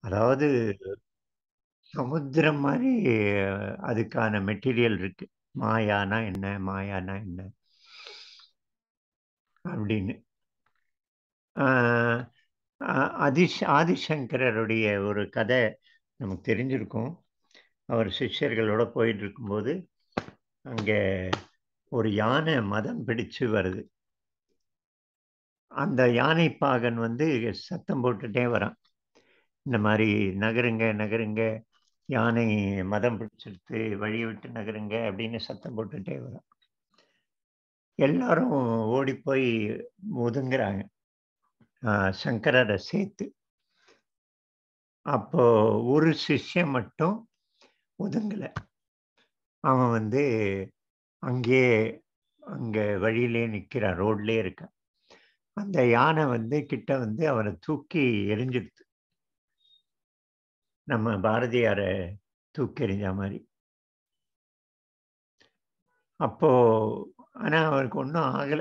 அதாவது சமுத்திரம் மாரி அதுக்கான மெட்டீரியல் இருக்கு. மாயான்னா என்ன? மாயான்னா என்ன? அப்படின்னு. ஆ அ அதிஷ் ஆதிசங்கரருடைய ஒரு கதை நமக்கு தெரிஞ்சிருக்கும். அவர் சிஷ்யர்களோட போயிட்டு இருக்கும்போது, அங்க ஒரு யானை மதம் பிடிச்சு வருது. அந்த யானை பாகன் வந்து சத்தம் போட்டுட்டே வரான். இந்த மாரி நகருங்க, நகருங்க. யானை மதம் பிடிச்சிருச்சு. வழி விட்டு நகருங்க அப்படின்னு சத்தம் போட்டுட்டே வரான். எல்லாரும் ஓடி போய் ஒதுங்குறாங்க. ஆ சங்கரர சேர்த்து. அப்போ ஒரு சிஷ்யன் மட்டும் ஒதுங்கல. அவன் வந்து அங்கேயே அங்க வழியிலேயே நிக்கிறான். ரோட்லயே இருக்கான். அந்த யானை வந்து கிட்ட வந்து அவன தூக்கி எறிஞ்சிடுத்து. நம்ம பாரதியார தூக்கி எறிஞ்சா மாரி. அப்போ ஆனா அவருக்கு ஒண்ணும் ஆகல.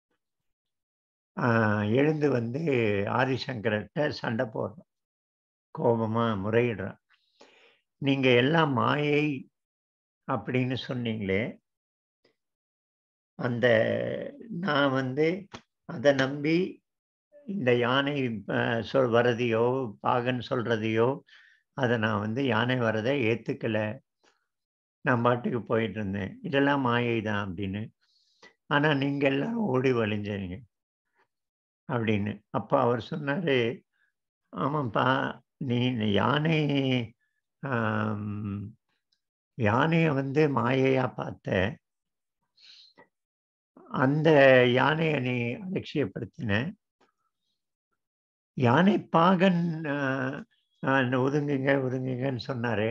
ஆ எழுந்து வந்து ஆதிசங்கரர்ட்ட சண்டை போடுறான். கோபமா முறையிடுறான். நீங்க எல்லாம் மாயை அப்படின்னு சொன்னீங்களே. அந்த நான் வந்து அத நம்பி இந்த யானை அ சொல் வரதையோ, பாகன் சொல்றதையோ, அத நான் வந்து யானை வரத ஏத்துக்கல. நான் பாட்டுக்கு போயிட்டு இருந்தேன். இதெல்லாம் மாயை தான் அப்படின்னு. ஆனா நீங்க எல்லாரும் ஓடி ஒளிஞ்சீங்க. அப்படின்னு. அப்ப அவர் சொன்னாரு, ஆமாம்ப்பா நீ யானை ஆம் யானைய வந்து மாயையா பார்த்த. அந்த யானைய நீ அலட்சியப்படுத்தின. யானை பாகன் அ அ ஒதுங்குங்க, ஒதுங்குங்கன்னு சொன்னாரே.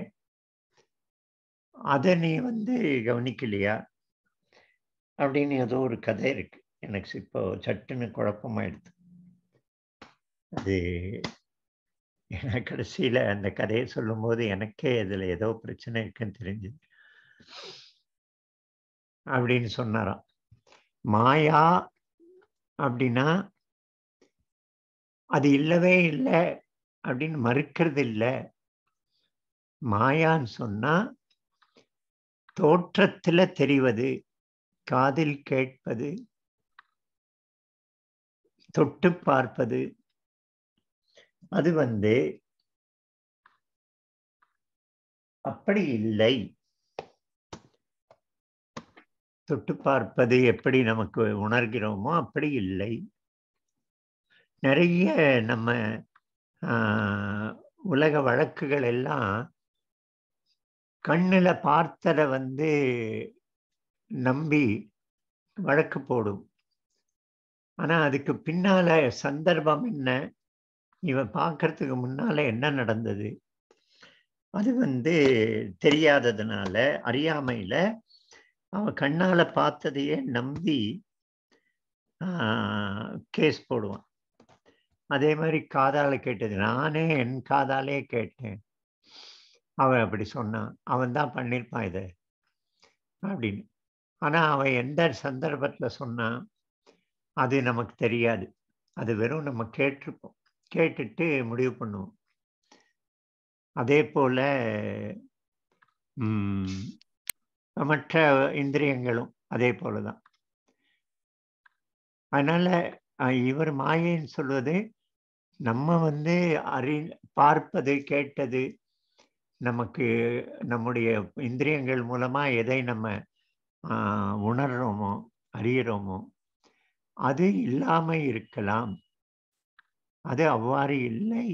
அத நீ வந்து கவனிக்கலையா? அப்படின்னு ஏதோ ஒரு கதை இருக்கு. எனக்கு இப்போ சட்டுன்னு குழப்பமாயிடுது. அது ஏன்னா கடைசியில அந்த கதைய சொல்லும்போது எனக்கே இதுல ஏதோ பிரச்சனை இருக்குன்னு தெரிஞ்சது. அப்படின்னு சொன்னாராம். மாயா அப்படின்னா அது இல்லவே இல்ல அப்படின்னு மறுக்கிறது இல்ல. மாயான்னு சொன்னா தோற்றத்துல தெரிவது, காதில் கேட்பது, தொட்டு பார்ப்பது. அது வந்து அப்படி இல்லை. தொட்டு பார்ப்பது எப்படி நமக்கு உணர்கிறோமோ அப்படி இல்லை. நெறைய நம்ம ஆ உலக வழக்குகள் எல்லாம் கண்ணுல பார்த்தத வந்து நம்பி வழக்கு போடும். ஆனா அதுக்கு பின்னால சந்தர்ப்பம் என்ன? இவன் பார்க்கறதுக்கு முன்னால என்ன நடந்தது? அது வந்து தெரியாததுனால, அறியாமையில அவன் கண்ணால பார்த்ததையே நம்பி ஆ கேஸ் போடுவான். அதே மாரி காதால கேட்டது. நானே என் காதாலே கேட்டேன். அவன் அப்படி சொன்னான். அவன் தான் பண்ணியிருப்பான் இத. அப்படின்னு. ஆனா அவன் எந்த சந்தர்ப்பத்துல சொன்னான்? அது நமக்கு தெரியாது. அது வெறும் நம்ம கேட்டிருப்போம். கேட்டுட்டு முடிவு பண்ணுவோம். அதேபோல ம் மற்ற இந்திரியங்களும் அதே போல தான். அதனால அ இவர் மாயைன்னு சொல்வது, நம்ம வந்து அறி பார்ப்பது, கேட்டது, நமக்கு நம்முடைய இந்திரியங்கள் மூலமா எதை நம்ம ஆ உணர்றோமோ, அறியிறோமோ, அது இல்லாம இருக்கலாம். அது அவ்வாறு இல்லை.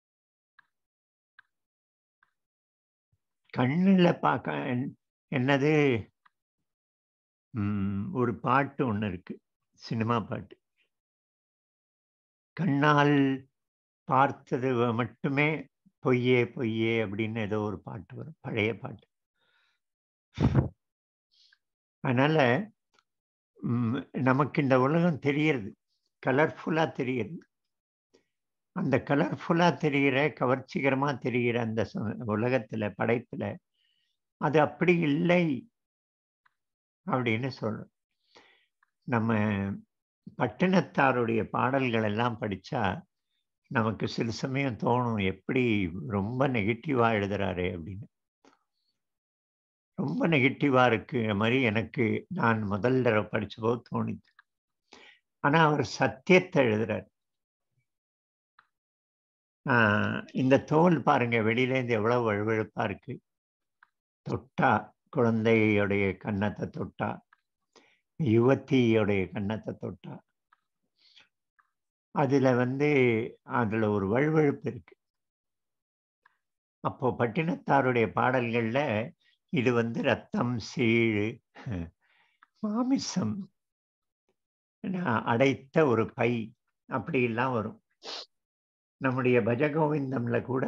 கண்ணுல பார்க்க என்னது? ம் ஒரு பாட்டு ஒண்ணு இருக்கு. சினிமா பாட்டு. கண்ணால் பார்த்தது மட்டுமே பொய்யே பொய்யே அப்படின்னு ஏதோ ஒரு பாட்டு வரும். பழைய பாட்டு. அதனால ம் நமக்கு இந்த உலகம் தெரியறது. கலர்ஃபுல்லா தெரியுது. அந்த கலர்ஃபுல்லா தெரியிற, கவர்ச்சிகரமா தெரியிற அந்த ச உலகத்துல, படைப்புல, அது அப்படி இல்லை. அப்படின்னு சொல்றோம். நம்ம பட்டினத்தாருடைய பாடல்கள் எல்லாம் படிச்சா, நமக்கு சில சமயம் தோணும் எப்படி ரொம்ப நெகட்டிவா எழுதுறாரே அப்படின்னு ரொம்ப நெகட்டிவா இருக்கு மாதிரி எனக்கு நான் முதல் தடவை படிச்சபோது தோணிச்சு ஆனா அவர் சத்தியத்தை எழுதுறார் ஆஹ் இந்த தோல் பாருங்க வெளியில இருந்து எவ்வளவு வழுவழுப்பா இருக்கு தொட்டா குழந்தையுடைய கன்னத்தை தொட்டா யுவத்தியுடைய கன்னத்தை தொட்டா அதுல வந்து அதுல ஒரு வழுவழுப்பு இருக்கு அப்போ பட்டினத்தாருடைய பாடல்கள்ல இது வந்து ரத்தம் சீழு மாமிசம் அடைத்த ஒரு பை அப்படிலாம் வரும் நம்முடைய பஜகோவிந்தம்ல கூட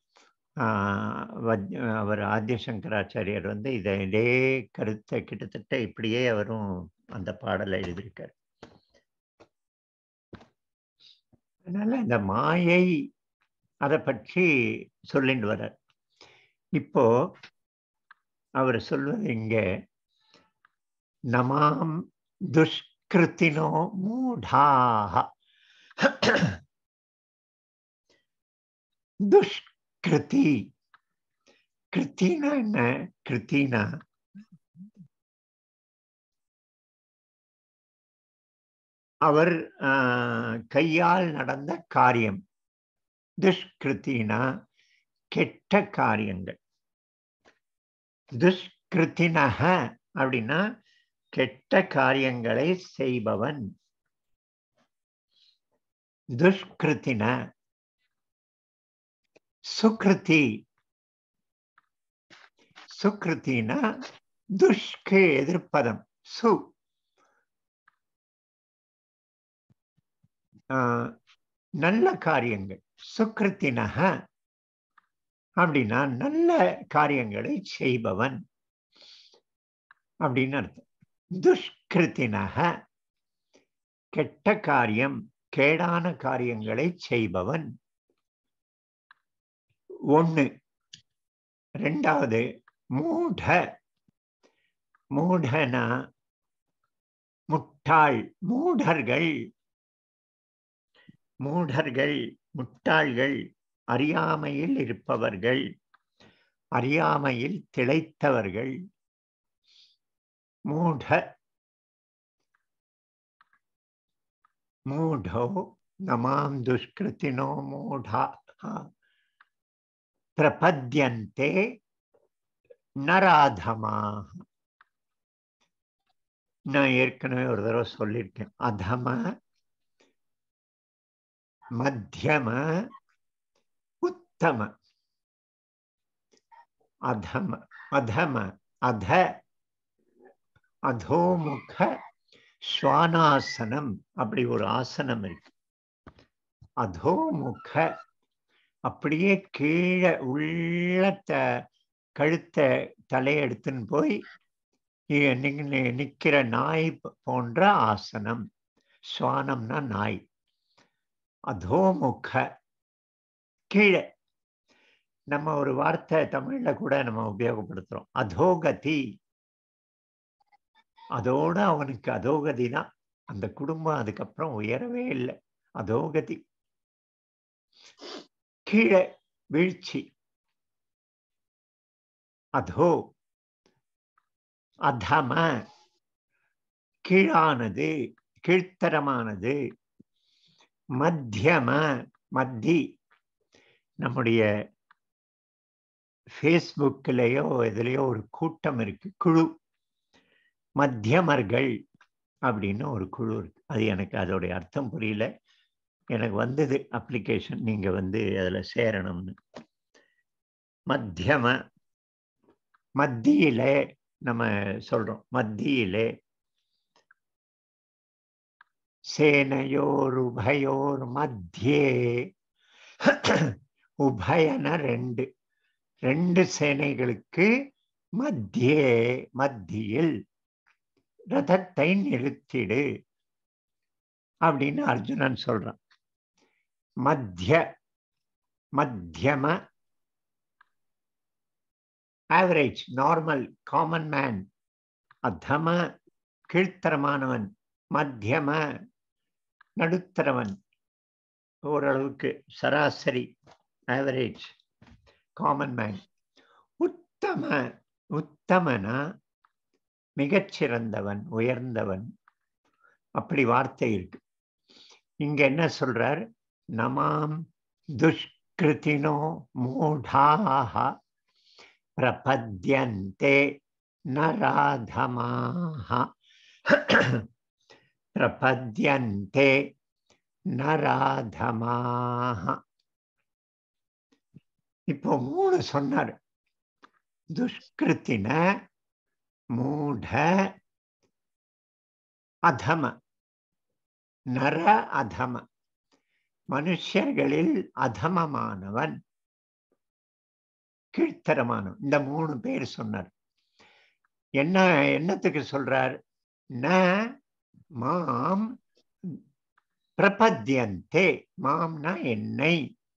அவர் ஆத்தியசங்கராச்சாரியர் வந்து இதை இதே கருத்தை கிட்டத்தட்ட இப்படியே அவரும் அந்த பாடலை எழுதியிருக்கார் அதனால இந்த மாயை அதை பற்றி சொல்லிட்டு வர்றார் இப்போ அவர் சொல்வது இங்க நமாம் துஷ்கிருத்தினோ மூடாக துஷ்கிருதி கிருத்தினா என்ன கிருத்தினா அவர் கையால் நடந்த காரியம் துஷ்கிருத்தினா கெட்ட காரியங்கள் துஷ்கிருத்தினக அப்படின்னா கெட்ட காரியங்களை செய்பவன் துஷ்கிருத்தின சுக்ருதி சுக்ருத்தினா துஷ்கு எதிர்ப்பதம் சு நல்ல காரியங்கள் சுக்ருத்தினக அப்படின்னா நல்ல காரியங்களை செய்பவன் அப்படின்னு அர்த்தம் துஷ்கிருத்தினக கெட்ட காரியம் கேடான காரியங்களை செய்பவன் ஒண்ணு ரெண்டாவது மூட மூடனா முட்டாள் மூடர்கள் மூடர்கள் முட்டாள்கள் அறியாமையில் இருப்பவர்கள் அறியாமையில் திளைத்தவர்கள் மூட மூடோ நமாம் துஷ்கிருத்தினோ மூடா பிரபத்யந்தே நராதமாக நான் ஏற்கனவே ஒரு தடவை சொல்லியிருக்கேன் அதம மத்தியம உத்தம அதம அதம அத அதோமுக சுவானாசனம் அப்படி ஒரு ஆசனம் இருக்கு அதோமுக அப்படியே கீழே உள்ள த கழுத்தை தலையெடுத்துன்னு போய் நிக்கிற நாய் போன்ற ஆசனம் சுவானம்னா நாய் அதோமுக கீழே நம்ம ஒரு வார்த்தை தமிழ்ல கூட நம்ம உபயோகப்படுத்துறோம் அதோகதி அதோட அவனுக்கு அதோகதி தான் அந்த குடும்பம் அதுக்கப்புறம் உயரவே இல்லை அதோகதி கீழே வீழ்ச்சி அதோ அதம கீழானது கீழ்த்தரமானது மத்தியம மத்தி நம்முடைய ஃபேஸ்புக்கிலேயோ எதுலேயோ ஒரு கூட்டம் இருக்கு குழு மத்தியமர்கள் அப்படின்னு ஒரு குழு இருக்கு அது எனக்கு அதோடைய அர்த்தம் புரியல எனக்கு வந்தது அப்ளிகேஷன் நீங்க வந்து அதுல சேரணும்னு மத்தியம மத்தியிலே நம்ம சொல்றோம் மத்தியிலே சேனையோர் உபயோர் மத்தியே உபயன ரெண்டு ரெண்டு சேனைகளுக்கு மத்தியே மத்தியில் ரதத்தை நிறுத்திடு அப்படின்னு அர்ஜுனன் சொல்றான் மத்திய மத்தியம ஆவரேஜ் நார்மல் காமன் மேன் அதம கீழ்த்தரமானவன் மத்தியம நடுத்தரவன் ஓரளவுக்கு சராசரி ஆவரேஜ் காமன் மேன் உத்தம உத்தமனா மிகச்சிறந்தவன் உயர்ந்தவன் அப்படி வார்த்தை இருக்கு இங்க என்ன சொல்றார் நமாம் துஷ்கிருதினோ மூடாக பிரபத்யந்தே நராதமாக பிரபத்யந்தே நராதமாக இப்போ மூணு சொன்னார் துஷ்கிருத்தின மூட அதம நர அதம மனுஷர்களில் அதமமானவன் கீழ்த்தரமானவன் இந்த மூணு பேர் சொன்னார் என்ன என்னத்துக்கு சொல்றார் ந மாம் பிரபத்யந்தே மாம்னா என்னை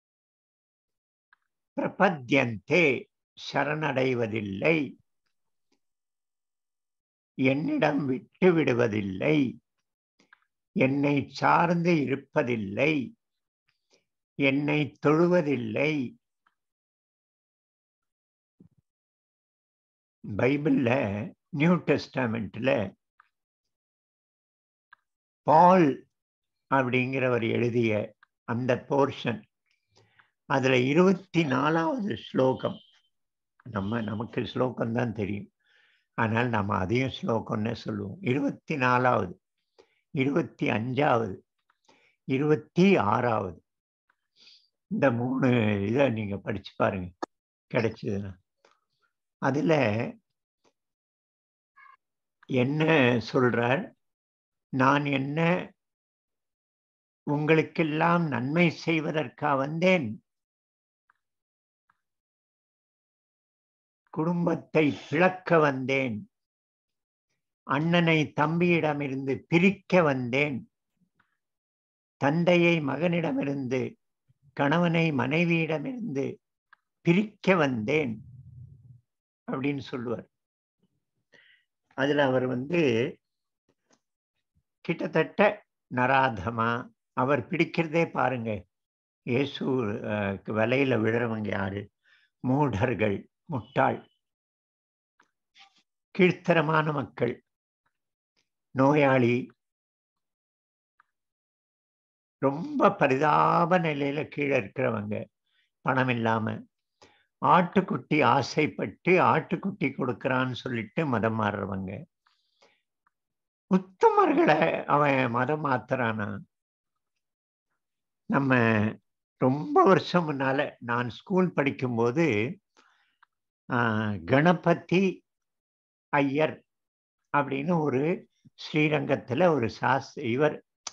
பிரபத்யந்தே சரணடைவதில்லை என்னிடம் விட்டு விடுவதில்லை என்னை சார்ந்து இருப்பதில்லை என்னை தொழுவதில்லை பைபிள்ல நியூ டெஸ்டாமெண்ட்ல பால் அப்படிங்கிறவர் எழுதிய அந்த போர்ஷன் அதுல இருபத்தி நாலாவது ஸ்லோகம் நம்ம நமக்கு ஸ்லோகம் தான் தெரியும் ஆனால் நம்ம அதையும் ஸ்லோகம்னு சொல்லுவோம் இருபத்தி நாலாவது இருபத்தி அஞ்சாவது இருபத்தி ஆறாவது இந்த மூணு இதை நீங்க படிச்சு பாருங்க கிடைச்சதுன்னா அதுல என்ன சொல்றார் நான் என்ன உங்களுக்கெல்லாம் நன்மை செய்வதற்கா வந்தேன் குடும்பத்தை பிளக்க வந்தேன் அண்ணனை தம்பியிடமிருந்து பிரிக்க வந்தேன் தந்தையை மகனிடமிருந்து கணவனை மனைவியிடமிருந்து பிரிக்க வந்தேன் அப்படின்னு சொல்லுவார் அதுல அவர் வந்து கிட்டத்தட்ட நராதமா அவர் பிடிக்கிறதே பாருங்க இயேசு வலையில விழுறவங்க யாரு மூடர்கள் முட்டாள் கீழ்த்தரமான மக்கள் நோயாளி ரொம்ப பரிதாப நிலையில கீழே இருக்கிறவங்க பணம் இல்லாம ஆட்டுக்குட்டி ஆசைப்பட்டு ஆட்டுக்குட்டி கொடுக்கறான்னு சொல்லிட்டு மதம் மாறுறவங்க உத்தமர்களை அவன் மதம் மாத்துறானா நம்ம ரொம்ப வருஷம் முன்னால நான் ஸ்கூல் படிக்கும்போது கணபதி ஐயர் அப்படின்னு ஒரு ஸ்ரீரங்கத்துல ஒரு சாஸ் இவர்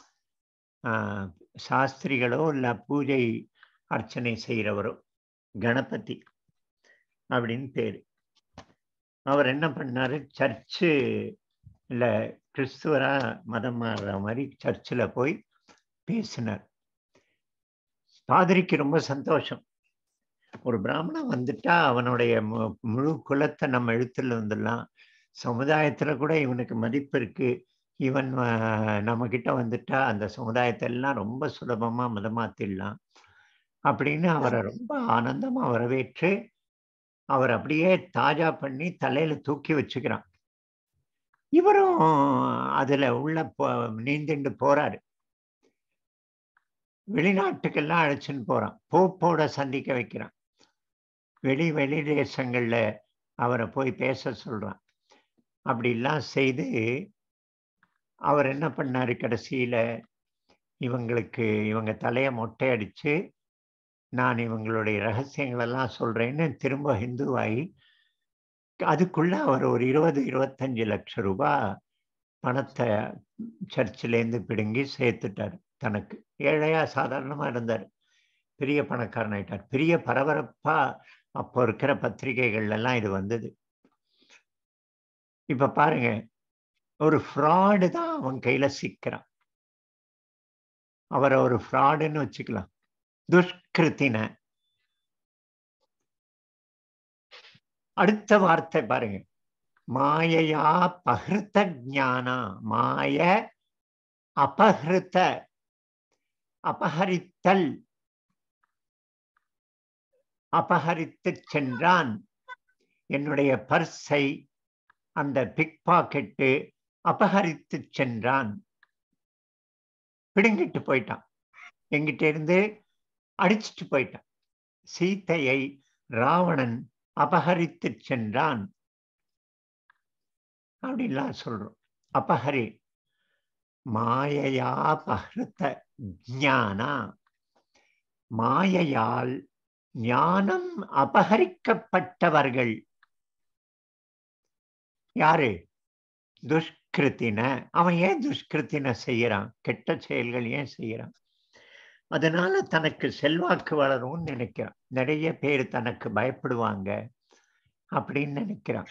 சாஸ்திரிகளோ இல்ல பூஜை அர்ச்சனை செய்கிறவரோ கணபதி அப்படின்னு பேரு அவர் என்ன பண்ணாரு சர்ச்சு இல்ல கிறிஸ்துவரா மதம் மாறுற மாதிரி சர்ச்சில் போய் பேசினார் பாதிரிக்கு ரொம்ப சந்தோஷம் ஒரு பிராமணன் வந்துட்டா அவனுடைய முழு குலத்தை நம்ம எழுத்துல வந்துடலாம் சமுதாயத்துல கூட இவனுக்கு மதிப்பு இருக்கு இவன் நம்ம கிட்ட வந்துட்டா அந்த சமுதாயத்தை எல்லாம் ரொம்ப சுலபமா மதமாத்திடலாம் அப்படின்னு அவரை ரொம்ப ஆனந்தமா வரவேற்று அவர் அப்படியே தாஜா பண்ணி தலையில தூக்கி வச்சுக்கிறான் இவரும் அதுல உள்ள நீந்திண்டு போறாரு வெளிநாட்டுக்கெல்லாம் அழைச்சின்னு போறான் போப்போட சந்திக்க வைக்கிறான் வெளி வெளி தேசங்கள்ல அவரை போய் பேச சொல்றான் அப்படிலாம் செய்து அவர் என்ன பண்ணாரு கடைசியில இவங்களுக்கு இவங்க தலைய மொட்டை அடிச்சு நான் இவங்களுடைய ரகசியங்களெல்லாம் சொல்றேன்னு திரும்ப ஹிந்துவாகி அதுக்குள்ள அவர் ஒரு இருபது இருபத்தஞ்சு லட்சம் ரூபாய் பணத்தை சர்ச்சிலேருந்து பிடுங்கி சேர்த்துட்டார் தனக்கு ஏழையா சாதாரணமா இருந்தார் பெரிய பணக்காரன் ஆயிட்டார் பெரிய பரபரப்பா அப்போ இருக்கிற பத்திரிகைகள்ல எல்லாம் இது வந்தது இப்ப பாருங்க ஒரு ஃப்ராடு தான் அவன் கையில சிக்கிறான் அவரை ஒரு ஃப்ராடுன்னு வச்சுக்கலாம் துஷ்கிருத்தின அடுத்த வார்த்தை பாருங்க மாயையா பகிர்த்த ஜானா மாய அபகிருத்த அபகரித்தல் அபகரித்து சென்றான் என்னுடைய பர்ஸை அந்த பிக் பாக்கெட்டு அபகரித்து சென்றான் பிடுங்கிட்டு போயிட்டான் எங்கிட்ட இருந்து அடிச்சிட்டு போயிட்டான் சீத்தையை ராவணன் அபகரித்து சென்றான் அப்படின்லாம் சொல்றோம் அபஹரி மாயையா பகிருத்த ஞானா மாயையால் ஞானம் அபகரிக்கப்பட்டவர்கள் யாரு துஷ்கிருத்தின அவன் ஏன் துஷ்கிருத்தின செய்யறான் கெட்ட செயல்கள் ஏன் செய்யறான் அதனால தனக்கு செல்வாக்கு வளரும்னு நினைக்கிறான் நிறைய பேர் தனக்கு பயப்படுவாங்க அப்படின்னு நினைக்கிறான்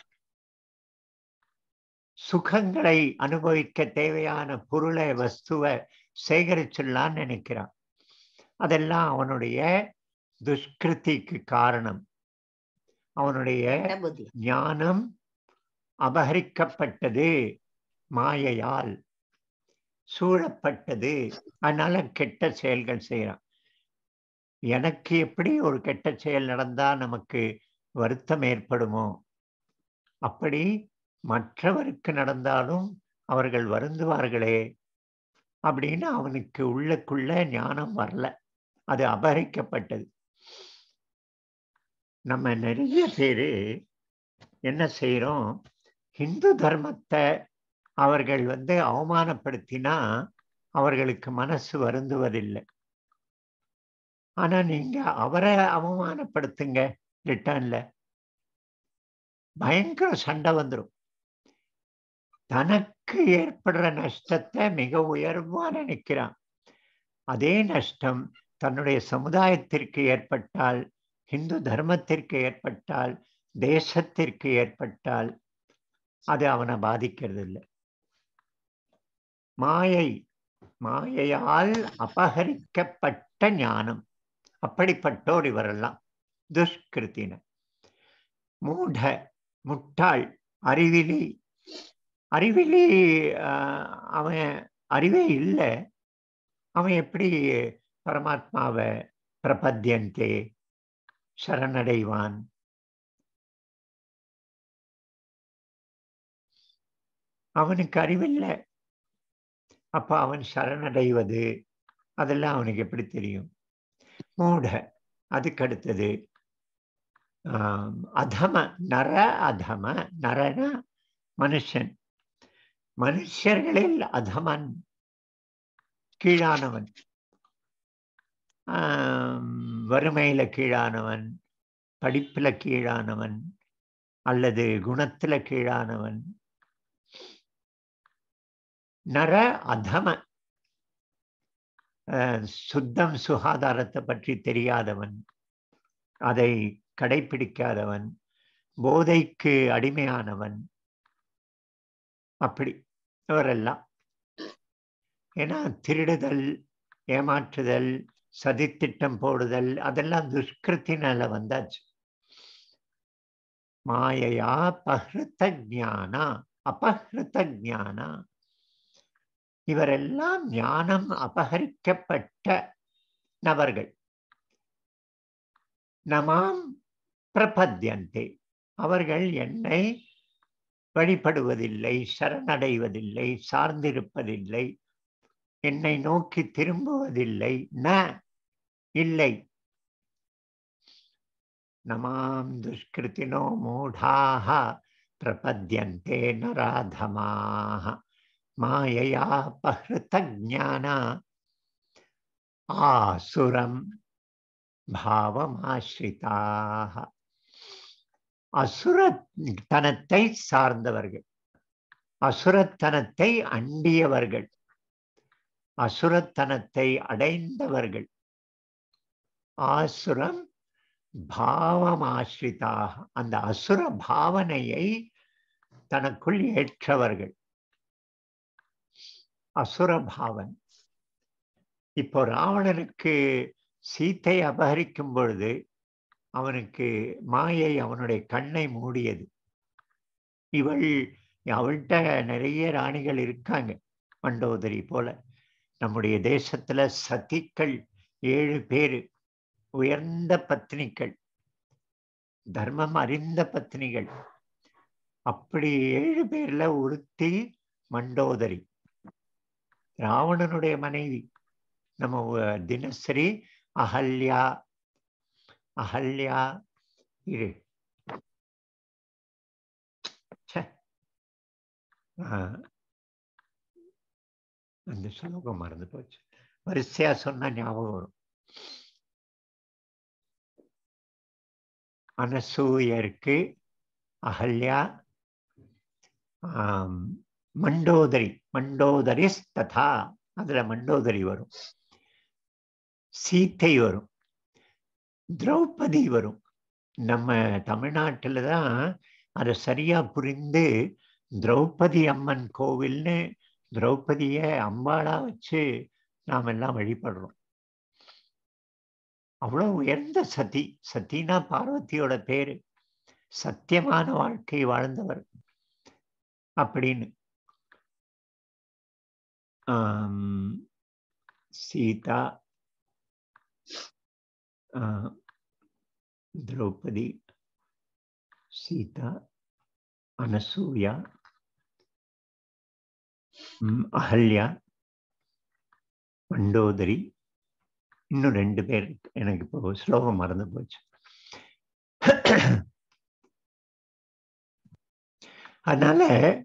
சுகங்களை அனுபவிக்க தேவையான பொருளை வஸ்துவை சேகரிச்சிடலான்னு நினைக்கிறான் அதெல்லாம் அவனுடைய துஷ்கிருதிக்கு காரணம் அவனுடைய புத்தி ஞானம் அபகரிக்கப்பட்டது மாயையால் சூழப்பட்டது அதனால கெட்ட செயல்கள் செய்யறான் எனக்கு எப்படி ஒரு கெட்ட செயல் நடந்தா நமக்கு வருத்தம் ஏற்படுமோ அப்படி மற்றவருக்கு நடந்தாலும் அவர்கள் வருந்துவார்களே அப்படின்னு அவனுக்கு உள்ளுக்குள்ள ஞானம் வரல அது அபகரிக்கப்பட்டது நம்ம நிறைய பேரு என்ன செய்றோம் இந்து தர்மத்தை அவர்கள் வந்து அவமானப்படுத்தினா அவர்களுக்கு மனசு வருந்துவதில்லை ஆனா நீங்க அவரை அவமானப்படுத்துங்க ரிட்டர்ன்ல பயங்கர சண்டை வந்துடும் தனக்கு ஏற்படுற நஷ்டத்தை மிக உயர்வா நினைக்கிறான் அதே நஷ்டம் தன்னுடைய சமுதாயத்திற்கு ஏற்பட்டால் இந்து தர்மத்திற்கு ஏற்பட்டால் தேசத்திற்கு ஏற்பட்டால் அது அவனை பாதிக்கிறது இல்லை மாயை மாயையால் அபகரிக்கப்பட்ட ஞானம் அப்படிப்பட்டோர் இவரெல்லாம் துஷ்கிருத்தின மூட முட்டாள் அறிவிலி அறிவிலி ஆஹ், அவன் அறிவே இல்லை அவன் எப்படி பரமாத்மாவை பிரபத்தியந்தே சரணடைவான் அவனுக்கு அறிவில்லை அப்ப அவன் சரணடைவது அதெல்லாம் அவனுக்கு எப்படி தெரியும் மூட அதுக்கு அடுத்தது ஆம், அதம நர அதம நரன மனுஷன் மனுஷர்களில் அதமன் கீழானவன் ஆம், வறுமையில கீழானவன் படிப்புல கீழானவன் அல்லது குணத்துல கீழானவன் நர அதம அஹ், சுத்தம் சுகாதாரத்தை பற்றி தெரியாதவன் அதை கடைபிடிக்காதவன் போதைக்கு அடிமையானவன் அப்படி இவரெல்லாம் ஏன்னா திருடுதல் ஏமாற்றுதல் சதித்திட்டம் போடுதல் அதெல்லாம் துஷ்கிருத்தினால வந்தாச்சு மாயையா பஹ்ருத ஞானா அபஹ்ருத ஞானா இவரெல்லாம் ஞானம் அபகரிக்கப்பட்ட நபர்கள் நமாம் பிரபத்யந்தே அவர்கள் என்னை வழிபடுவதில்லை சரணடைவதில்லை சார்ந்திருப்பதில்லை என்னை நோக்கி திரும்புவதில்லை ந இல்லை நமாம் துஷ்கிருத்தினோ மூடாக பிரபத்யந்தே நராதமாக மாயையா பஹ்ருத ஞானா ஆசுரம் பாவமாஸ்ரிதாக அசுரத்தனத்தை சார்ந்தவர்கள் அசுரத்தனத்தை அண்டியவர்கள் அசுரத்தனத்தை அடைந்தவர்கள் ஆசுரம் பாவமாஸ்ரிதாக அந்த அசுர பாவனையை தனக்குள் ஏற்றவர்கள் அசுர பாவன் இப்போ ராவணனுக்கு சீத்தை அபகரிக்கும் பொழுது அவனுக்கு மாயை அவனுடைய கண்ணை மூடியது இவள் அவள்கிட்ட நிறைய ராணிகள் இருக்காங்க மண்டோதரி போல நம்முடைய தேசத்துல சதிக்கள் ஏழு பேரு உயர்ந்த பத்னிகள் தர்மம் அறிந்த பத்னிகள் அப்படி ஏழு பேர்ல ஒருத்தி மண்டோதரி ராவணனுடைய மனைவி நம்ம உ- தினசரி அகல்யா அகல்யா இரு ச்சே. ஆ. அந்த ஸ்லோகம் மறந்து போச்சு வரிசையா சொன்னா ஞாபகம் வரும் அனசூயருக்கு அகல்யா ஆம், மண்டோதரி மண்டோதரிஸ் ததா அதுல மண்டோதரி வரும் சீத்தை வரும் திரௌபதி வரும் நம்ம தமிழ்நாட்டில் தான் அதை சரியா புரிந்து திரௌபதி அம்மன் கோவில்னு திரௌபதிய அம்பாளா வச்சு நாம் எல்லாம் வழிபடுறோம் அவ்வளவு உயர்ந்த சதி சத்தினா பார்வதியோட பேரு சத்தியமான வாழ்க்கை வாழ்ந்தவர் அப்படின்னு ஆம், சீதா ஆ, திரௌபதி சீதா அனசூயா ம், அகல்யா மண்டோதரி இன்னும் ரெண்டு பேர் இருக்கு. எனக்கு இப்போ ஸ்லோகம் மறந்து போச்சு அதனால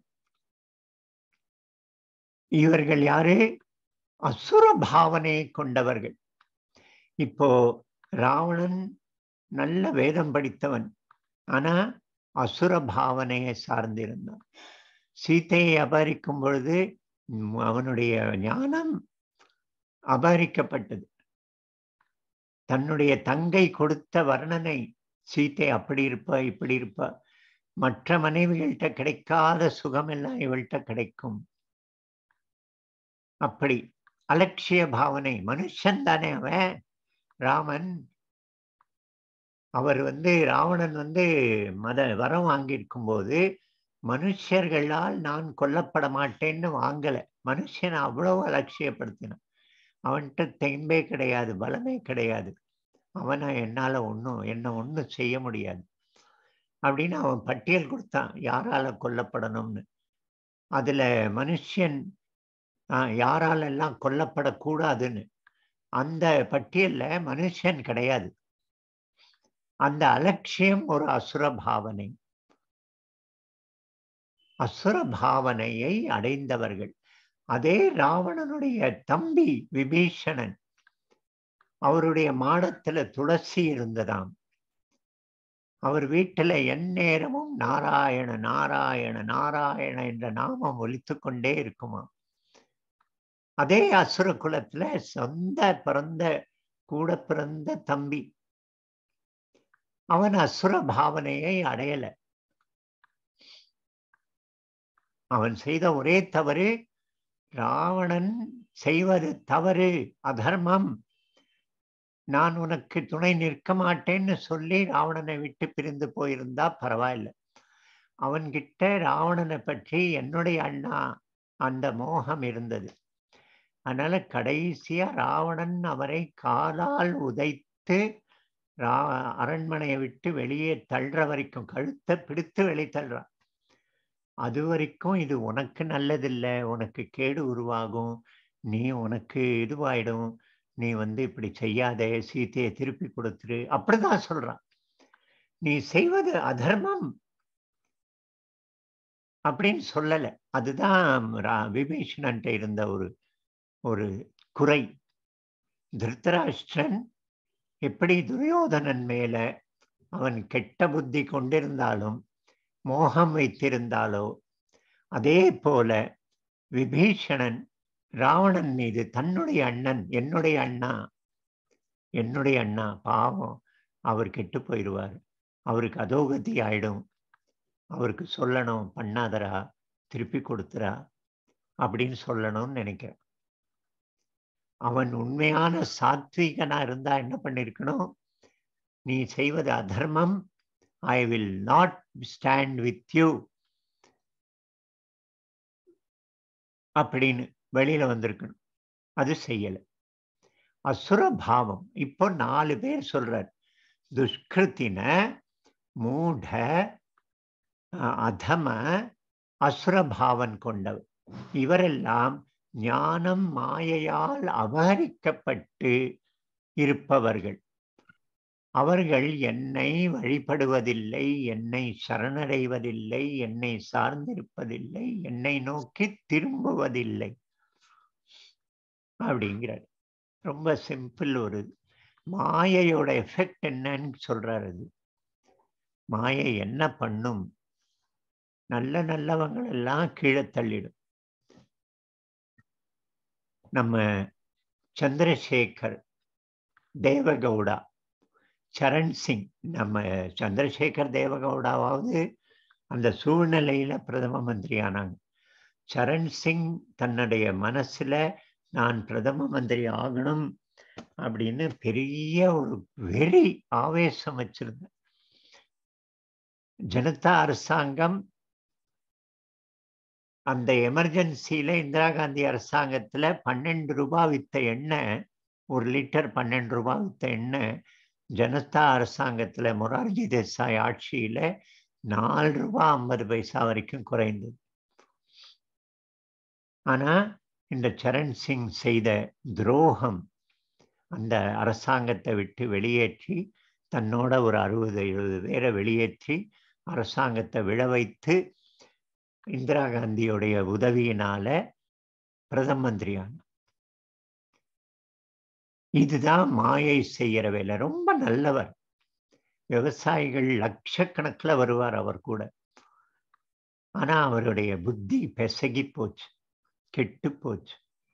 இவர்கள் யாரு அசுர பாவனை கொண்டவர்கள் இப்போ ராவணன் நல்ல வேதம் படித்தவன் ஆனா அசுர பாவனையை சார்ந்திருந்தான் சீதையை அபகரிக்கும் பொழுது ம், அவனுடைய ஞானம் அபகரிக்கப்பட்டது தன்னுடைய தங்கை கொடுத்த வர்ணனை சீதை அப்படி இருப்பா இப்படி இருப்பா மற்ற மனைவிகள்கிட்ட கிடைக்காத சுகமெல்லாம் இவள்கிட்ட கிடைக்கும் அப்படி அலட்சிய பாவனை மனுஷன் தானே அவன் ராமன் அவர் வந்து ராவணன் வந்து மத வரம் வாங்கியிருக்கும் போது மனுஷர்களால் நான் கொல்லப்பட மாட்டேன்னு வாங்கல மனுஷனை அவ்வளவு அலட்சியப்படுத்தினான் அவன்கிட்ட தெம்பே கிடையாது பலமே கிடையாது அவனை என்னால ஒன்றும் என்ன ஒன்றும் செய்ய முடியாது அப்படின்னு அவன் பட்டியல் கொடுத்தான் யாரால கொல்லப்படணும்னு அதுல மனுஷன் ஆஹ், யாராலெல்லாம் கொல்லப்படக்கூடாதுன்னு அந்த பட்டியல்ல மனுஷன் கிடையாது அந்த அலட்சியம் ஒரு அசுர பாவனை அசுர பாவனையை அடைந்தவர்கள் அதே ராவணனுடைய தம்பி விபீஷணன் அவருடைய மாடத்துல துளசி இருந்ததாம் அவர் வீட்டுல எந்நேரமும் நாராயண நாராயண நாராயண என்ற நாமம் ஒலித்துக் கொண்டே இருக்குமா அதே அசுர குலத்துல சொந்த பிறந்த கூட பிறந்த தம்பி அவன் அசுர பாவனையை அடையல அவன் செய்த ஒரே தவறு ராவணன் செய்வது தவறு அதர்மம் நான் உனக்கு துணை நிற்க மாட்டேன்னு சொல்லி ராவணனை விட்டு பிரிந்து போயிருந்தா பரவாயில்ல அவன்கிட்ட ராவணனை பற்றி என்னுடைய அண்ணா அந்த மோகம் இருந்தது அதனால கடைசியா ராவணன் அவரை காலால் உதைத்து ரா அரண்மனையை விட்டு வெளியே தள்ளுற வரைக்கும் கழுத்தை பிடித்து வெளியே தள்ளுறான் அது வரைக்கும் இது உனக்கு நல்லதில்லை உனக்கு கேடு உருவாகும் நீ உனக்கு இதுவாயிடும் நீ வந்து இப்படி செய்யாதே சீதையை திருப்பி கொடுத்துரு அப்படிதான் சொல்றான் நீ செய்வது அதர்மம் அப்படின்னு சொல்லல அதுதான் ரா- விபீஷணன்ட்ட இருந்த ஒரு ஒரு குறை திருத்தராஷ்டிரன் எப்படி துரியோதனன் மேல அவன் கெட்ட புத்தி கொண்டிருந்தாலும் மோகம் வைத்திருந்தாலோ அதே போல விபீஷணன் ராவணன் மீது தன்னுடைய அண்ணன் என்னுடைய அண்ணா என்னுடைய அண்ணா பாவம் அவர் கெட்டு போயிடுவார் அவருக்கு அதோகதி ஆயிடும் அவருக்கு சொல்லணும் பண்ணாதரா திருப்பி கொடுத்துறா அப்படின்னு சொல்லணும்னு நினைக்கிறேன் அவன் உண்மையான சாத்வீகனா இருந்தா என்ன பண்ணிருக்கணும் நீ செய்வது அதர்மம் I will not stand with you அப்படின்னு வெளியில வந்திருக்கணும் அது செய்யல அசுர பாவம் இப்போ நாலு பேர் சொல்றார் துஷ்கிருத்தின மூட அஹ், அதம அசுரபாவன் கொண்டவர் இவரெல்லாம் ஞானம் மாயையால் அபகரிக்கப்பட்டு இருப்பவர்கள் அவர்கள் என்னை வழிபடுவதில்லை என்னை சரணடைவதில்லை என்னை சார்ந்திருப்பதில்லை என்னை நோக்கி திரும்புவதில்லை அப்படிங்கிறார் ரொம்ப சிம்பிள் ஒரு இது. மாயையோட எஃபெக்ட் என்னன்னு சொல்றாரு அது மாயை என்ன பண்ணும் நல்ல நல்லவங்கள் எல்லாம் கீழே தள்ளிடும் நம்ம சந்திரசேகர் தேவகவுடா சரண் சிங் நம்ம சந்திரசேகர் தேவகவுடாவாவது அந்த சூழ்நிலையில பிரதம மந்திரி ஆனாங்க சரண் சிங் தன்னுடைய மனசுல நான் பிரதம மந்திரி ஆகணும் அப்படின்னு பெரிய ஒரு வெறி ஆவேசம் வச்சிருந்தேன் ஜனதா அரசாங்கம் அந்த எமர்ஜென்சியில இந்திரா காந்தி அரசாங்கத்துல பன்னெண்டு ரூபாய் வித்த எண்ணெய் ஒரு லிட்டர் பன்னெண்டு ரூபாய் வித்த எண்ணெய் ஜனதா அரசாங்கத்துல மொரார்ஜி தேசாய் ஆட்சியில நாலு ரூபாய் ஐம்பது பைசா வரைக்கும் குறைந்தது ஆனா இந்த சரண் சிங் செய்த துரோகம் அந்த அரசாங்கத்தை விட்டு வெளியேற்றி தன்னோட ஒரு அறுபது எழுபது பேரை வெளியேற்றி அரசாங்கத்தை விழ வைத்து இந்திரா காந்தியுடைய உதவியினால பிரதம மந்திரியான இதுதான் மாயை செய்யற வேலை ரொம்ப நல்லவர் விவசாயிகள் லட்சக்கணக்கில் வருவார் அவர் கூட ஆனா அவருடைய புத்தி பெசகி போச்சு கெட்டு போச்சு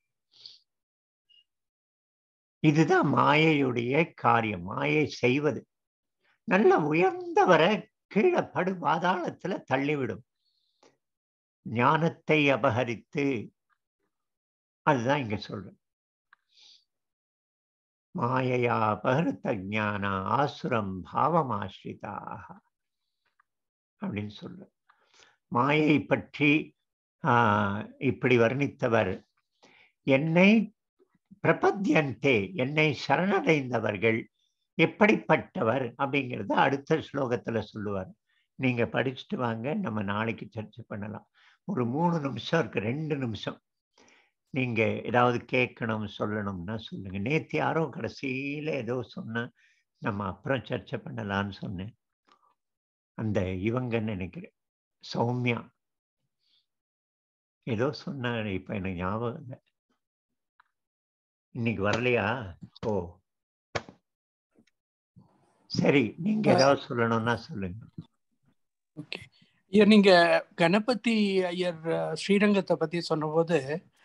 இதுதான் மாயையுடைய காரியம் மாயை செய்வது நல்ல உயர்ந்தவரை கீழே படு பாதாளத்துல தள்ளிவிடும் ஞானத்தை அபகரித்து அதுதான் இங்க சொல்றேன் மாயையா அபகருத்த ஞான ஆசுரம் பாவமாஸ்ரிதாக அப்படின்னு சொல்ற மாயை பற்றி ஆஹ் இப்படி வர்ணித்தவர் என்னை பிரபத்யந்தே என்னை சரணடைந்தவர்கள் எப்படிப்பட்டவர் அப்படிங்கிறத அடுத்த ஸ்லோகத்துல சொல்லுவார் நீங்க படிச்சுட்டு வாங்க நம்ம நாளைக்கு சர்ச்சை பண்ணலாம் ஒரு மூணு நிமிஷம் இருக்கு ரெண்டு நிமிஷம் நீங்க ஏதாவது கேட்கணும் சொல்லணும்னா சொல்லுங்க நேத்து யாரோ கடைசியில ஏதோ சொன்ன நம்ம அப்புறம் சர்ச்சை பண்ணலாம்னு சொன்னேன் அந்த இவங்கன்னு நினைக்கிறேன் சௌமியா ஏதோ சொன்னாங்க இப்ப எனக்கு ஞாபகம் இல்லை இன்னைக்கு வரலையா ஓ சரி நீங்க ஏதாவது சொல்லணும்னா சொல்லுங்க ஓகே ஐயா நீங்க கணபதி ஐயர் அஹ், ஸ்ரீரங்கத்தை பத்தி சொன்னபோது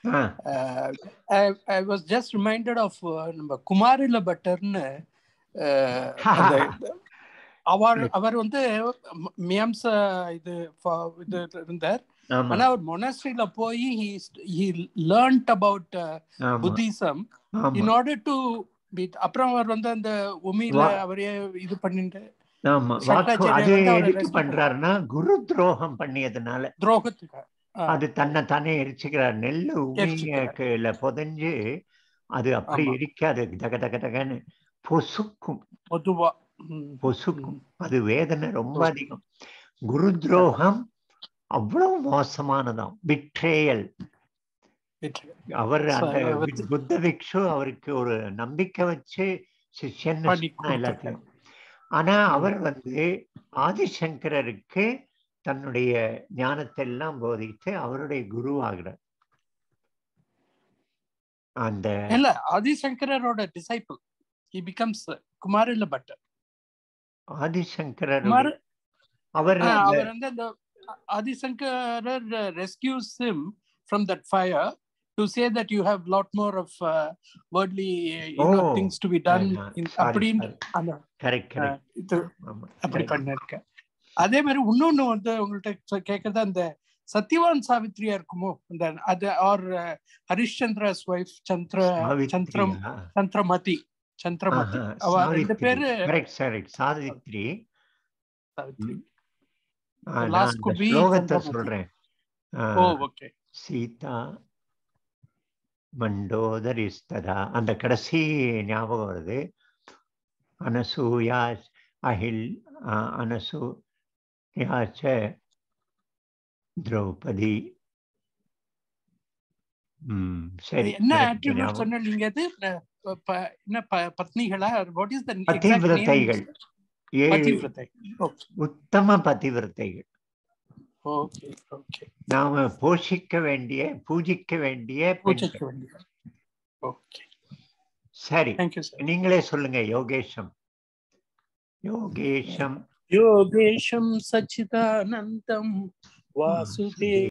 ah I was just reminded of நம்ம குமாரில பட்டர்னு அஹ், அந்த அவர் அவர் வந்து ம- மியாம்ச இது ஃப- இது இருந்தார் ஆமா ஆனா அவர் மொனஸ்ட்ரியில போய் ஹி லேர்ன்ட் அபவுட் ஆமா புத்திசம் ஆமா இன் ஆர்டர் டு அப்புறம் அவர் வந்து அந்த உமியில வா- அவரே இது பண்ணிட்டு ஆமா வாக்கு சங்கராச்சாரியார் அது வந்து அவரை எதுக்கு rescue பண்றாருன்னா குரு துரோகம் பண்ணியதுனால துரோகத்துக்கு ஆ, அது தன்னை தானே எரிச்சுக்கிறார் நெல்லு எரிச்சுக்கிறார். உமியல புதைஞ்சு அது அப்படி ஆமா. எரிக்காது தக தக தகன்னு பொசுக்கும் பொதுவா ம், பொசுக்கும் ம். அது வேதனை ரொம்ப பொசுக்கும். அதிகம் குரு துரோகம் அவ்வளவு மோசமானதாம் பிட்ரேயல் வெற்றி. அவர் So, அந்த அவர் வி- புத்த பிக்ஷு அவருக்கு ஒரு நம்பிக்கை வச்சு சிஷ்யன்னு பண்ணி சொன்னா எல்லாத்தையும் ஆனா அவர் வந்து ஆதிசங்கரருக்கு தன்னுடைய ஞானத்தை எல்லாம் போதித்து அவருடைய குரு ஆகிறார் அந்த இல்ல ஆதிசங்கரோட disciple he becomes Kumarila Bhattar Adishankarar Kumar அவர் ஆ, அந்த- அவர் வந்து அந்த Adishankarar rescues him from that fire to say that you have lot more of worldly Oh. Things to be done ஆமா. Sorry, அப்படின்னு sorry. அந்த correct, correct. இது ஆமா, அப்படி correct. பண்ணிருக்கேன் அதே மாதிரி இன்னொன்னு வந்து உங்கள்கிட்ட கேட்கறது அந்த சத்யவான் சாவித்ரியா இருக்குமோ அந்த அது ஆர் ஹரிஷ்சந்திராஸ் ஒய்ஃப் சந்திர சந்திரம் சாவித்ரியா? சந்திரமதி சந்திரமதி ஆஹா, அவ ரெண்டு சாவித்ரி. பேரு Correct, correct. Savitri Savitri ah, The நான் last அந்த could be ஸ்லோகத்தை சந்திரமதி. சொல்றேன் ஆ, ஓ ஓகே சீதா மண்டோதரிஸ்ததா அந்த கடைசி ஞாபகம் வருது அனசூயா அகில் அ- அனசூயாச்ச திரௌபதி ம் சரி என்ன correct ஆட்ரிபியூட் ஞாபகம். சொன்ன நீங்க அது ப- ப- என்ன ப- பத்னிகளா வாட் இஸ் த பதிவிரதைகள் ஏழு பதிவிரதை ஓகே உத்தம பதிவிரதைகள் ஓகே ஓகே நாம போஷிக்க வேண்டிய பூஜிக்க வேண்டிய பூஜைக்கு பெண்கள். வேண்டிய ஓகே சரி தேங்க்யூ சார் நீங்களே சொல்லுங்க யோகேஷம் யோகேஷம் योगेशं सच्चिदानन्दं वासुदेव